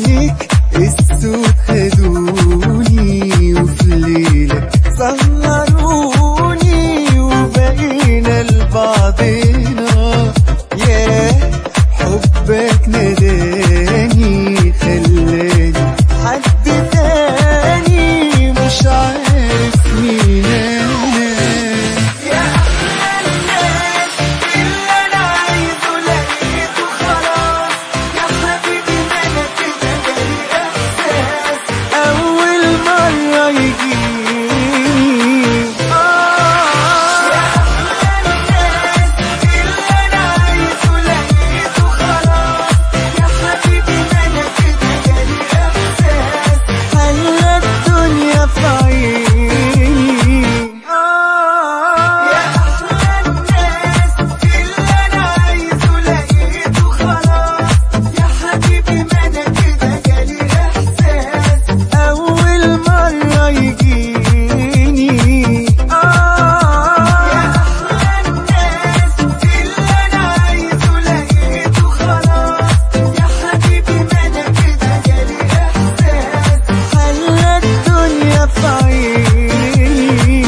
عينيك السود خدوني وفي ليلك سهروني وبقينا لبعضنا ياه حبك نداني خلاني حد تاني مش عارف مين انا يا احلى الناس اللي انا عايزه لقيته خلاص يا حبيبي ما انا كده جالي احساس اول مره يجيني آه يا احلى الناس اللي انا عايزه لقيته خلاص يا حبيبي ما انا كده جالي احساس خلى الدنيا في عيني آه يا احلى الناس اللي انا عايزه لقيته خلاص يا حبيبي ما انا كده جالي احساس اول مره يجيني اه يا احلى الناس اللي انا عايزه لقيته خلاص يا حبيبي ما انا كده جالي احساس خلى الدنيا في عيني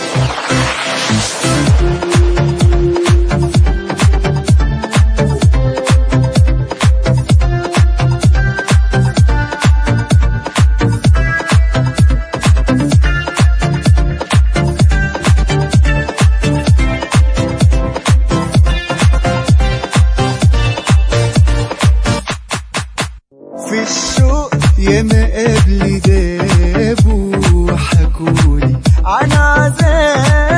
في الشوق ياما قبل دابوا وحكولي عن عذاب